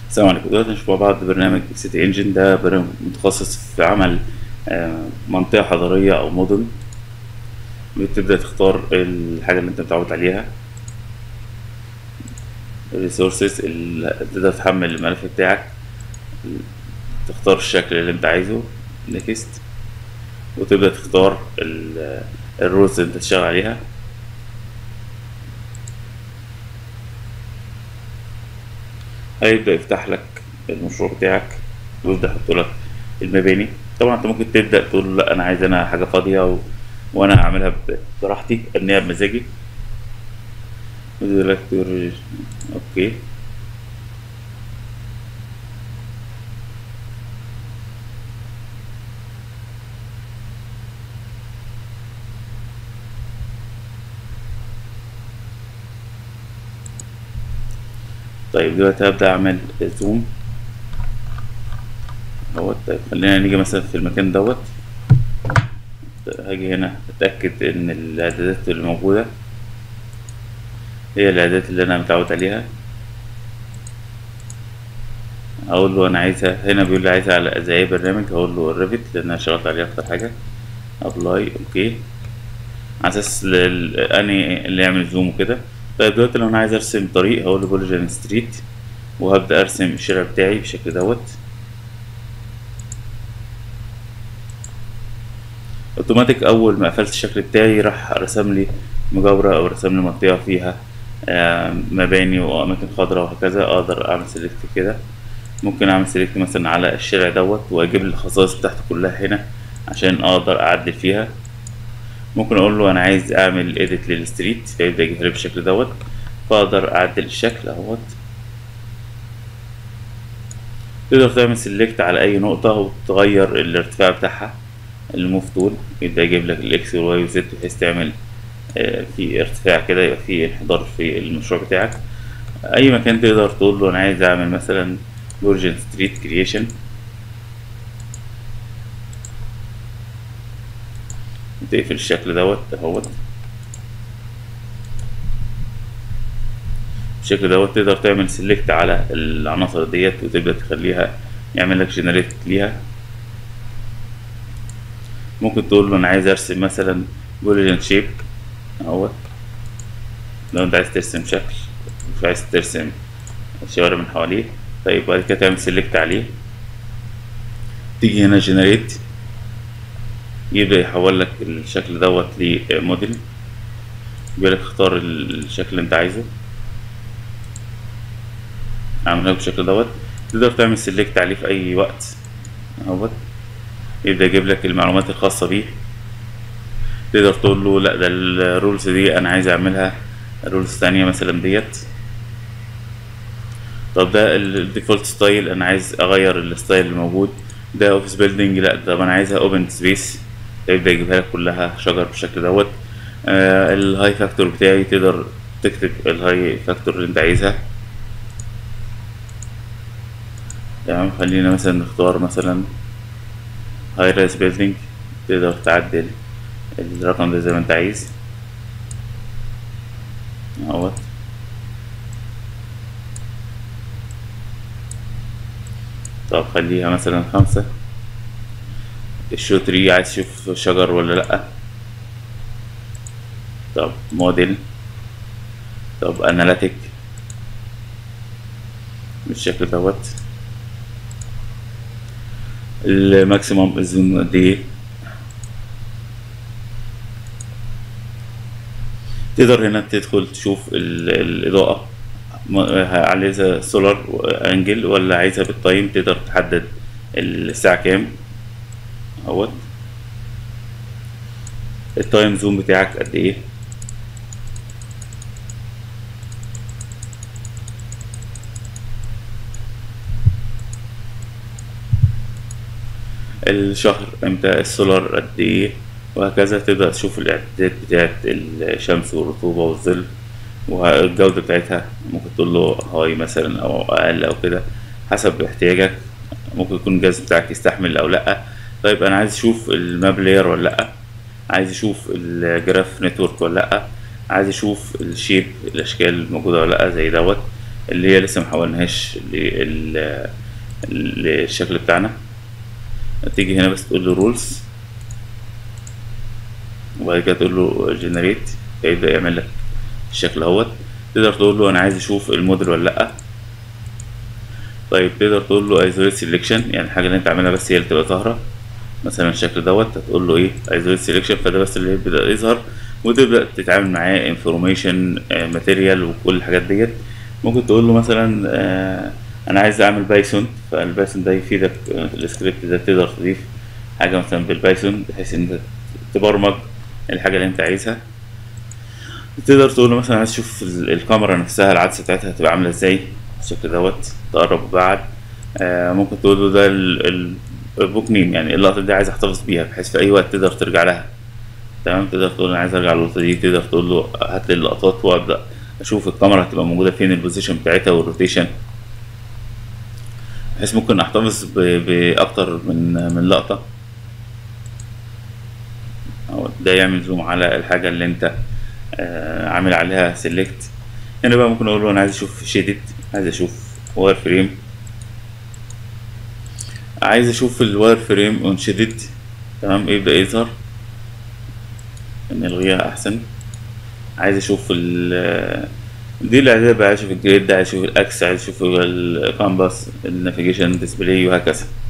السلام عليكم دلوقتي هنشوف مع بعض برنامج سيتي انجن ده برنامج متخصص في عمل آه، منطقة حضرية أو مدن بتبدأ تختار الحاجة اللي أنت متعود عليها الريسورسز اللي تقدر تحمل الملف بتاعك تختار الشكل اللي أنت عايزه نكست وتبدأ تختار ال- الرولز اللي أنت تشتغل عليها هيبدأ يفتح لك المشروع بتاعك ويبدأ يحط لك المباني طبعا انت ممكن تبدأ تقول له لا انا عايز انا حاجة فاضية و... وانا هعملها ب- براحتي ابنيها بمزاجي يقول لك تقول اوكي طيب دلوقتي هبدأ اعمل زوم اهوت طيب خلينا نيجي مثلا في المكان دوت هاجي هنا اتأكد ان الاعدادات اللي موجودة هي الاعدادات اللي انا متعود عليها اقول له انا عايزها هنا بيقول لي عايزها على زي اي برنامج هقول له الريفت لان انا شغلت عليه اكتر حاجة ابلاي اوكي على اساس ال- اني اللي يعمل زوم وكده طيب دلوقتي لو انا عايز ارسم طريق هقول له بولجان ستريت وهبدأ ارسم الشارع بتاعي بالشكل دوت اوتوماتيك اول ما قفلت الشكل بتاعي راح رسم لي مجاورة او رسم لي منطقة فيها آم، مباني واماكن خضراء وهكذا اقدر اعمل سيلكت كده ممكن اعمل سيلكت مثلا على الشارع دوت واجيب لي الخصائص بتاعته كلها هنا عشان اقدر اعدل فيها ممكن اقول له انا عايز اعمل اديت للستريت فيبدا يجيب لي بالشكل دوت فاقدر اعدل الشكل اهوت تقدر تعمل سيلكت على اي نقطة وتغير الارتفاع بتاعها الموف تول يبدأ يجيب لك الاكس والواي والزد بحيث تعمل آه، في ارتفاع كده يبقى في انحدار في المشروع بتاعك اي مكان تقدر تقول له انا عايز اعمل مثلا اوريجن ستريت كرييشن تقفل الشكل دوت اهوت بالشكل دوت تقدر تعمل سيلكت على العناصر ديت وتبدأ تخليها يعمل لك جنريت ليها ممكن تقول له انا عايز ارسم مثلا بوليجن شيب اهوت لو انت عايز ترسم شكل مش عايز ترسم شوارع من حواليه طيب بعد كده تعمل سيلكت عليه تيجي هنا جنريت يبدأ يحول لك الشكل دوت لموديل بيقول لك اختار الشكل اللي انت عايزه اعملها بالشكل دوت تقدر تعمل سيلكت عليه في اي وقت اهوت يبدأ يجيب لك المعلومات الخاصة بيه تقدر تقول له لا ده الرولز دي انا عايز اعملها رولز تانية مثلا ديت طب ده الديفولت ستايل انا عايز اغير الستايل الموجود ده اوفيس بيلدينج لا طب انا عايزها اوبن سبيس يبدأ يجيبها لك كلها شجر بالشكل دوت آه الهاي فاكتور بتاعي تقدر تكتب الهاي فاكتور اللي انت عايزها تمام خلينا مثلا نختار مثلا هاي رايس بيلدينج تقدر تعدل الرقم ده زي ما انت عايز اهوت طب خليها مثلا خمسة الشو تري عايز تشوف شجر ولا لأ طب موديل طب اناليتيك بالشكل دوت الماكسيموم الزوم قد ايه تقدر هنا تدخل تشوف ال- الإضاءة م- عايزها سولار انجل ولا عايزها بالتايم تقدر تحدد الساعة كام اهوت التايم زوم بتاعك قد ايه الشهر امتى السولار قد ايه وهكذا تبدأ تشوف الإعدادات بتاعت الشمس والرطوبة والظل والجودة بتاعتها ممكن تقول له هاي مثلا أو أقل أو كده حسب احتياجك ممكن يكون الجهاز بتاعك يستحمل أو لأ طيب أنا عايز أشوف الماب لاير ولا لأ عايز أشوف الجراف نتورك ولا لأ عايز أشوف الشيب الأشكال الموجودة ولا لأ زي دوت اللي هي لسه محولناهاش لل- للشكل بتاعنا تيجي هنا بس تقول له رولز وبعد كده تقول له جنريت فيبدأ يعمل لك الشكل اهوت تقدر تقول له انا عايز اشوف الموديل ولا لا طيب تقدر تقول له ايزوليت سيلكشن يعني الحاجه اللي انت عاملها بس هي اللي تبقى ظاهره مثلا الشكل دوت هتقول له ايه ايزوليت سيلكشن فده بس اللي يبدا يظهر وتبدا تتعامل معاه انفورميشن ماتيريال وكل الحاجات ديت ممكن تقول له مثلا آه انا عايز اعمل بايثون فالبايثون ده يفيدك آه، السكريبت ده تقدر تضيف حاجه مثلا بالبايثون بحيث ان انت تبرمج الحاجه اللي انت عايزها تقدر تقول له مثلا عايز تشوف ال- الكاميرا نفسها العدسه بتاعتها هتبقى عامله ازاي بالشكل دوت تقرب وبعد آه ممكن تقول له ده ال- ال- البوك نيم يعني اللقطه دي عايز احتفظ بيها بحيث في اي وقت تقدر ترجع لها تمام تقدر تقول انا عايز ارجع للقطه دي تقدر تقول له هات لي اللقطات وابدا اشوف الكاميرا هتبقى موجوده فين البوزيشن بتاعتها والروتيشن بحيث ممكن احتفظ ب- باكتر من من لقطه أو ده يعمل زوم على الحاجه اللي انت آه، عامل عليها سيلكت هنا بقى ممكن اقول له انا عايز اشوف شيدد عايز اشوف واير فريم عايز اشوف الواير فريم اون شيدد تمام يبدا يظهر نلغيها احسن عايز اشوف ال دي الاعداد بقى عايز اشوف الجريد ده عايز اشوف الاكس عايز اشوف الكامباس النافيجيشن ديسبلاي وهكذا